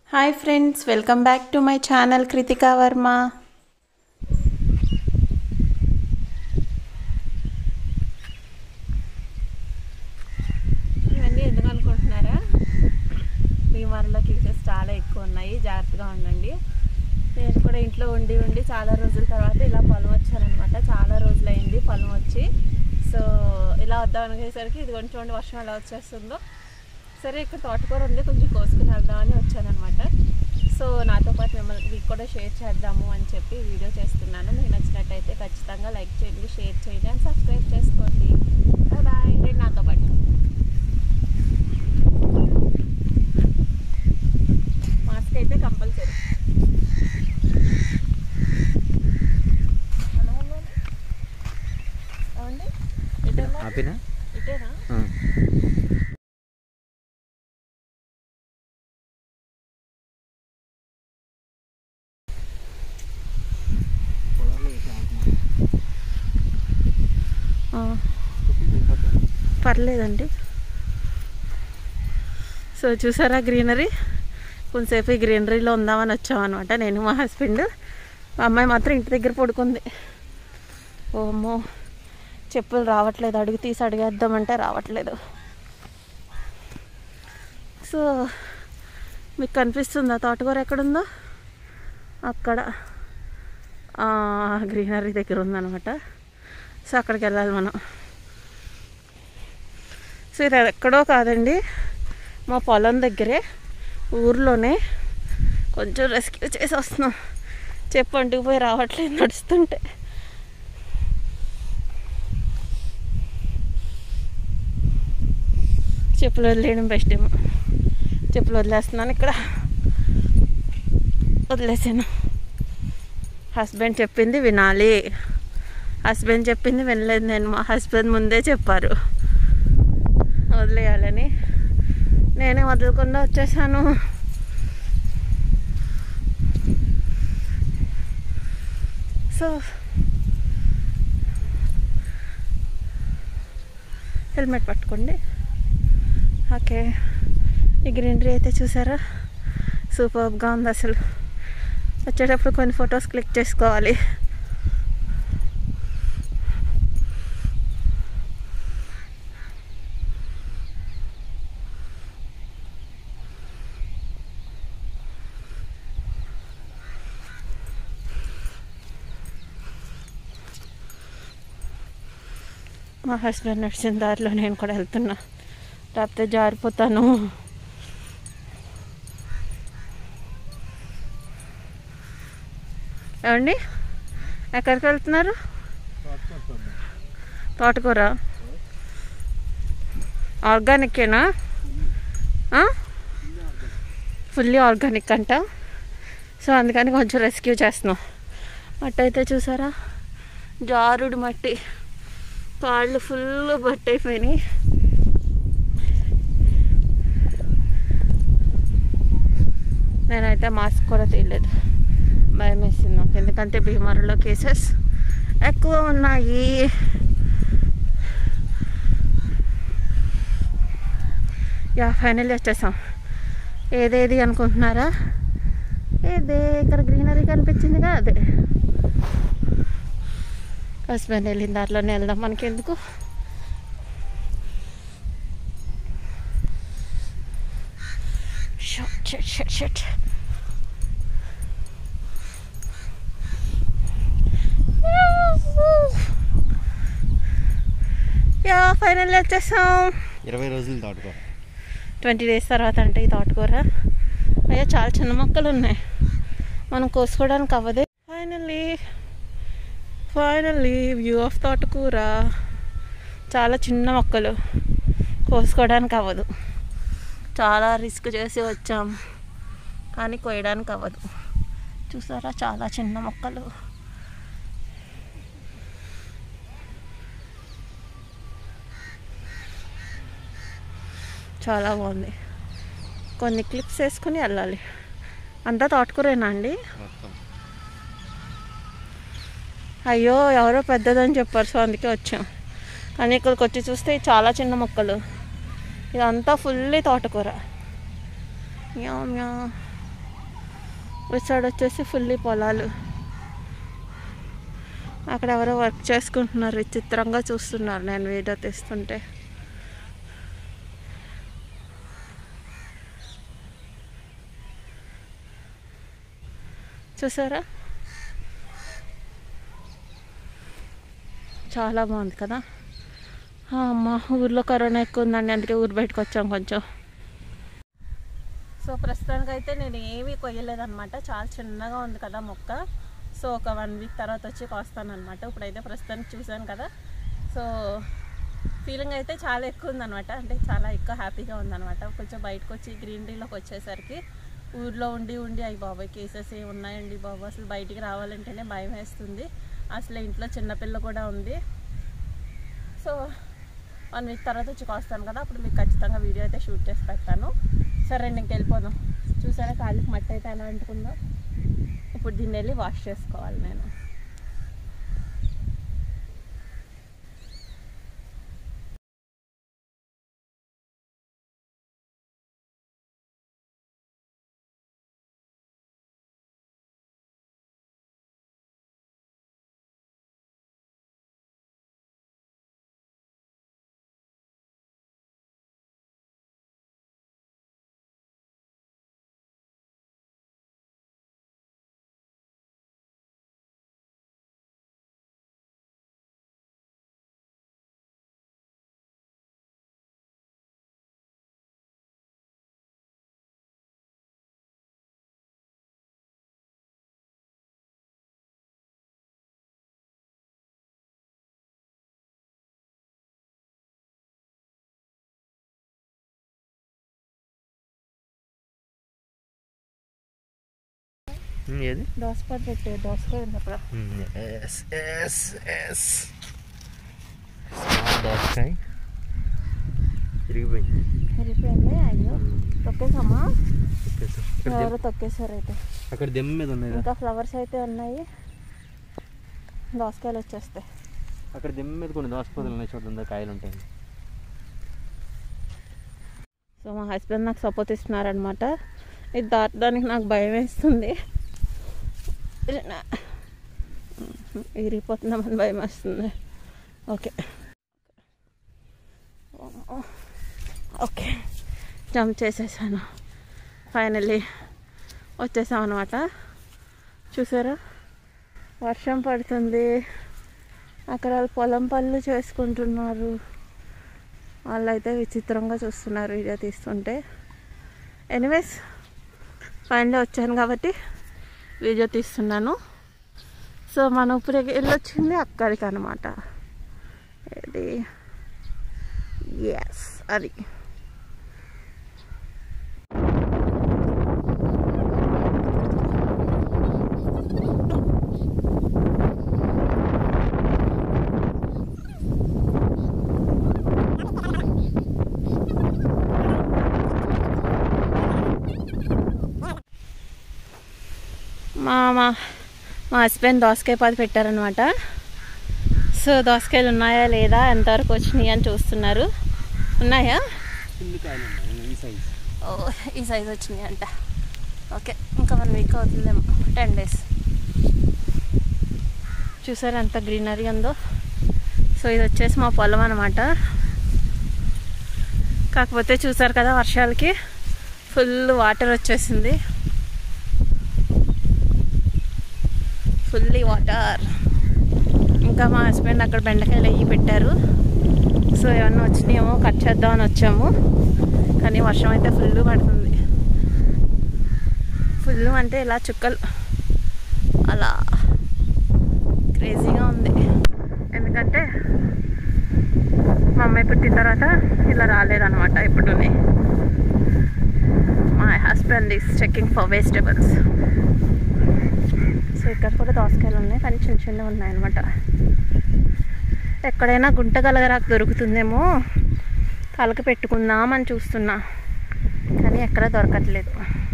Hi friends welcome back to my channel Kritika Varma ఇవన్నీ ఎందుకు అనుకుంటున్నారా భీమవరంలో కేసెస్ చాలా ఎక్కువ ఉన్నాయి జాగ్రత్తగా ఉండండి నేను కూడా ఇంట్లో ఉండి ఉండి చాలా రోజుల తర్వాత ఇలా పొలం వచ్చానమాట చాలా రోజులైంది పొలం వచ్చి సో ఇలా వద్దాం అనేసరికి ఇది కొంచెం చూడండి వర్షం ఎలా వచ్చేస్తుందో సరే ఇక్కడ తోటకూర ఉంది కొంచెం కోసుకుని వెళ్దామని వచ్చానమాట సో నాతో పాటు మిమ్మల్ని మీకు కూడా షేర్ చేద్దాము అని చెప్పి వీడియో చేస్తున్నాను మీకు నచ్చినట్టయితే ఖచ్చితంగా లైక్ చేయండి షేర్ చేయండి అండ్ సబ్స్క్రైబ్ చేసుకోండి బాయ్ రండి నాతో పాటు మాస్క్ అయితే కంపల్సరీ ఏమండి ఇటేనా ఆపినా ఇటేనా ఆ. ఆ, పర్లేదండి సో చూసారా గ్రీనరీ కొంతసేపు ఈ గ్రీనరీలో ఉందామని వచ్చామన్నమాట నేను మా హస్బెండ్ మా అమ్మాయి మాత్రం ఇంటి దగ్గర పడుకుంది ఓమో చెప్పులు రావట్లేదు అడుగు తీసి అడిగేద్దామంటే రావట్లేదు సో మీకు కనిపిస్తుందా తోటకూర ఎక్కడుందో అక్కడ గ్రీనరీ దగ్గర ఉందన్నమాట సో అక్కడికి వెళ్ళాలి మనం సో ఇది ఎక్కడో కాదండి మా పొలం దగ్గరే ఊర్లోనే కొంచెం రెస్క్యూ చేసి వస్తున్నాం చెప్పు అంటుకుపోయి రావట్లేదు నడుస్తుంటే చెప్పులు వదిలేయడం బెస్ట్ ఏమో చెప్పులు వదిలేస్తున్నాను ఇక్కడ వదిలేసాను హస్బెండ్ చెప్పింది వినాలి హస్బెండ్ చెప్పింది వినలేదు నేను మా హస్బెండ్ ముందే చెప్పారు వదిలేయాలని నేనే వదలకుండా వచ్చేసాను సో హెల్మెట్ పట్టుకోండి ఓకే ఈ గ్రీనరీ అయితే చూసారా సూపర్గా ఉంది అసలు వచ్చేటప్పుడు కొన్ని ఫొటోస్ క్లిక్ చేసుకోవాలి మా హస్బెండ్ నడిచిన దారిలో నేను కూడా వెళ్తున్నా లేకపోతే జారిపోతాను ఏమండి ఎక్కడికి వెళ్తున్నారు తోటకూర ఆర్గానికేనా ఫుల్లీ ఆర్గానిక్ అంట సో అందుకని కొంచెం రెస్క్యూ చేస్తున్నాం మట్టి అయితే చూసారా జారుడు మట్టి కాళ్ళు ఫుల్ బట్టి అయిపోయినాయి నేనైతే మాస్క్ కూడా తీయలేదు భయం వేసింది నాకు ఎందుకంటే భీమవరంలో కేసెస్ ఎక్కువ ఉన్నాయి యా ఫైనల్లీ వచ్చేసాం ఏదేది అనుకుంటున్నారా ఏదే ఇక్కడ గ్రీనరీ కనిపించిందిగా అదే హస్బెండ్ వెళ్ళిన దాంట్లోనే వెళ్దాం మనకి ఎందుకు shut shut shut shut yeah final వచ్చేసాం ఇరవై రోజులు దాటుకో ట్వంటీ డేస్ తర్వాత అంటే ఈ తోటకూర అయ్యా చాలా చిన్న మొక్కలు ఉన్నాయి మనం కోసుకోవడానికి అవ్వదే ఫైనల్లీ ఫైనల్లీ వ్యూ ఆఫ్ తోటకూర చాలా చిన్న మొక్కలు కోసుకోవడానికి అవ్వదు చాలా రిస్క్ చేసి వచ్చాం కానీ కోయడానికి అవ్వదు చూసారా చాలా చిన్న మొక్కలు చాలా బాగుంది కొన్ని క్లిప్స్ వేసుకొని వెళ్ళాలి అంతా తోటకూరేనా అండి మొత్తం అయ్యో ఎవరో పెద్దదని చెప్పారు సో అందుకే వచ్చాం కానీ ఇక్కడికి వచ్చి చూస్తే ఇవి చాలా చిన్న మొక్కలు ఇదంతా ఫుల్లీ తోటకూర మ్యా మ్యా ఇటు సైడ్ వచ్చేసి ఫుల్లీ పొలాలు అక్కడ ఎవరో వర్క్ చేసుకుంటున్నారు విచిత్రంగా చూస్తున్నారు నేను వీడియో తీస్తుంటే చూసారా చాలా బాగుంది కదా ఆ, అమ్మ ఊర్లో కరోనా ఎక్కువ ఉందండి అందుకే ఊరు బయటకు వచ్చాం కొంచెం సో ప్రస్తుతానికి అయితే నేను ఏమీ కొయ్యలేదన్నమాట చాలా చిన్నగా ఉంది కదా మొక్క సో ఒక వన్ వీక్ తర్వాత వచ్చి కోస్తాను అనమాట ఇప్పుడైతే ప్రస్తుతానికి చూశాను కదా సో ఫీలింగ్ అయితే చాలా ఎక్కువ ఉందన్నమాట అంటే చాలా ఎక్కువ హ్యాపీగా ఉందన్నమాట కొంచెం బయటకు వచ్చి గ్రీనరీలోకి వచ్చేసరికి ఊర్లో ఉండి ఉండి అయ్యి బాబాయ్ కేసెస్ ఏ ఉన్నాయండి బాబు అసలు బయటికి రావాలంటేనే భయం వేస్తుంది అసలు ఇంట్లో చిన్నపిల్ల కూడా ఉంది సో వన్ వీక్ తర్వాత వచ్చి కోస్తాను కదా అప్పుడు మీకు ఖచ్చితంగా వీడియో అయితే షూట్ చేసి పెడతాను సరే అండి ఇంక వెళ్ళిపోదాం చూసారా కాళ్ళకి మట్టి అయితే ఎలా అంటుకుందో ఇప్పుడు దీన్ని వెళ్ళి వాష్ చేసుకోవాలి నేను ఉమ్, ఏది దోసపాటు పెట్టే దోసకాయ ఉంది అక్కడ ఎస్ ఎస్ ఎస్ దోసకాయ తిరిగిపోయింది విరిగిపోయింది అయ్యో తొక్కేసామా తిప్పేసాం. ఇక్కడ దెమ్- ఎవరో తొక్కేశారు అయితే అక్కడ దెమ్మ మీద ఉన్నాయి కదా. ఇంకా ఫ్లవర్స్ అయితే ఉన్నాయి దోసకాయలు వచ్చేస్తాయి అక్కడ దెమ్మ మీద కొన్ని దోసపొదలు ఉన్నాయి చూడండి కాయలు ఉంటాయి సో మా హస్బెండ్ నాకు సపోర్ట్ ఇస్తున్నారనమాట ఇది దాటడానికి నాకు భయం వేస్తుంది ఇరిగిపోతున్నామని భయం వేస్తుంది ఓకే ఓకే జంప్ చేసేసాను ఫైనల్లీ వచ్చేసాం అనమాట చూసారా వర్షం పడుతుంది అక్కడ వాళ్ళు పొలం పనులు చేసుకుంటున్నారు వాళ్ళైతే విచిత్రంగా చూస్తున్నారు వీడియో తీస్తుంటే ఎనీవేస్ ఫైనల్లీ వచ్చాను కాబట్టి వీడియో తీస్తున్నాను సో మనం ఇప్పుడు వెళ్ళొచ్చింది అక్కడికి అనమాట ఇది ఎస్ అది మా మా మా హస్బెండ్ దోసకాయ పాది పెట్టారనమాట సో దోసకాయలు ఉన్నాయా లేదా ఎంతవరకు వచ్చినాయి అని చూస్తున్నారు ఉన్నాయా ఫుల్ కాయలు ఉన్నాయి ఈ సైజ్ ఓ ఈ సైజ్ వచ్చినాయి అంట ఓకే ఇంకా వన్ వీక్ అవుతుందేమో టెన్ డేస్ చూసారా ఎంత గ్రీనరీ ఉందో సో ఇది వచ్చేసి మా పొలం అనమాట కాకపోతే చూసారు కదా వర్షాలకి ఫుల్ వాటర్ వచ్చేసింది ఫుల్లీ వాటర్ ఇంకా మా హస్బెండ్ అక్కడ బెండకాయలు అయ్యి పెట్టారు సో ఏమన్నా వచ్చినాయేమో కట్ చేద్దామని వచ్చాము కానీ వర్షం అయితే ఫుల్ పడుతుంది ఫుల్ అంటే ఇలా చుక్కలు అలా క్రేజీగా ఉంది ఎందుకంటే మా అమ్మాయి పుట్టిన తర్వాత ఇలా రాలేదన్నమాట ఇప్పుడు my husband is checking for vegetables so ఇక్కడ కూడా దోసకాయలు ఉన్నాయి కానీ చిన్న చిన్నవి ఉన్నాయన్నమాట ఎక్కడైనా గుంట గలగరాకు దొరుకుతుందేమో తలకి పెట్టుకుందామని చూస్తున్నా కానీ ఎక్కడ దొరకట్లేదు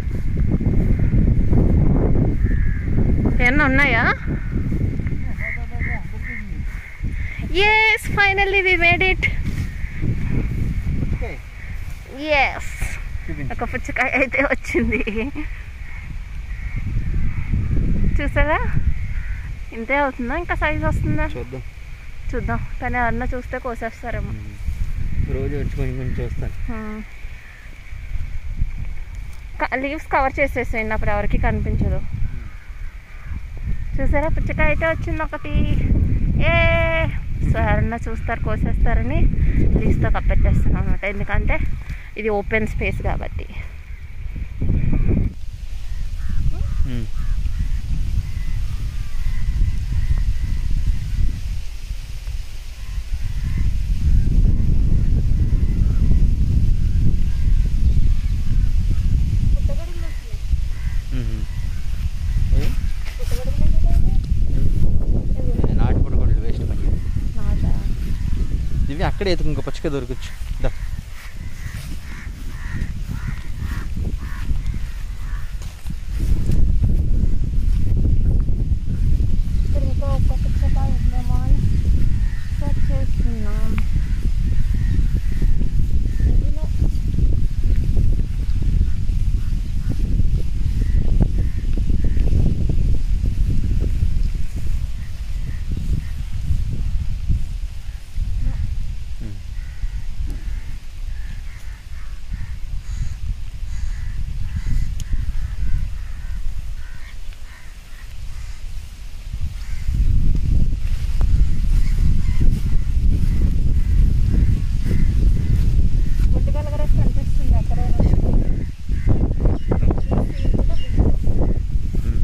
ఏమన్నా ఉన్నాయా yes finally we made it yes ఒక పుచ్చకాయ అయితే వచ్చింది చూసారా ఇంతే అవుతుందా ఇంకా సైజ్ వస్తుందా చూద్దాం చూద్దాం కానీ ఎవరన్నా చూస్తే కోసేస్తారేమో రోజు వచ్చి కొంచెం కొంచెం చూస్తాను లీవ్స్ కవర్ చేసేసేయండి అప్పుడు ఎవరికి కనిపించదు చూసారా పుచ్చకాయ అయితే వచ్చింది ఒకటి ఏ సో ఎవరన్నా చూస్తారు కోసేస్తారని లీవ్స్తో కప్పెట్టేస్తాను అనమాట ఎందుకంటే ఇది ఓపెన్ స్పేస్ కాబట్టి ఉమ్. ఉమ్. ఏ? నాటు పడకూడదు వేస్ట్ పని ఇవి అక్కడే ఎత్తుకు ఇంకో పచ్చిక దొరకచ్చు దా ఇక్కడ ఇంకా ఒక్క పుచ్చకాయ ఉందేమో అని సెర్చ్ చేస్తున్నాం ఇదిలో ఉమ్. గుడ్డిగల కూడా కనిపిస్తుంది ఎక్కడైనా ఉమ్.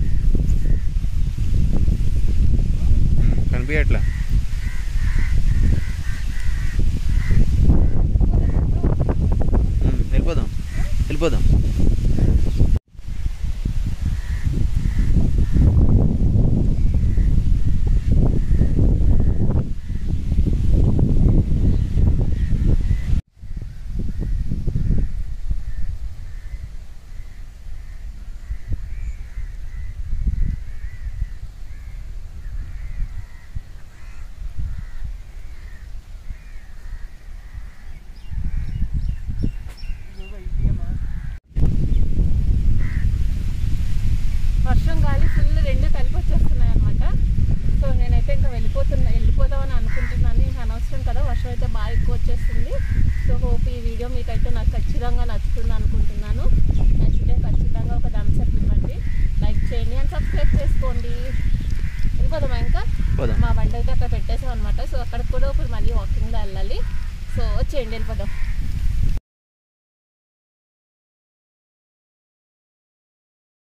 కనిపించట్లా ఉమ్, వెళ్ళిపోదాం వెళ్ళిపోదాం వర్షం గాలి ఫుల్ రెండు కలిపి వచ్చేస్తున్నాయి అనమాట సో నేనైతే ఇంకా వెళ్ళిపోతున్నా వెళ్ళిపోదామని అనుకుంటున్నాను ఇంకా అనవసరం కదా వర్షం అయితే బాగా ఎక్కువ వచ్చేస్తుంది సో హోప్ ఈ వీడియో మీకైతే నాకు ఖచ్చితంగా నచ్చుతుంది అనుకుంటున్నాను నచ్చితే ఖచ్చితంగా ఒక థమ్స్ అప్ ఇవ్వండి లైక్ చేయండి అండ్ సబ్స్క్రైబ్ చేసుకోండి వెళ్ళిపోదామా ఇంకా పోదాం మా బండి అయితే అక్కడ పెట్టేసాం అనమాట సో అక్కడికి కూడా ఇప్పుడు మళ్ళీ వాకింగ్లో వెళ్ళాలి సో వచ్చేయండి వెళ్ళిపోదాం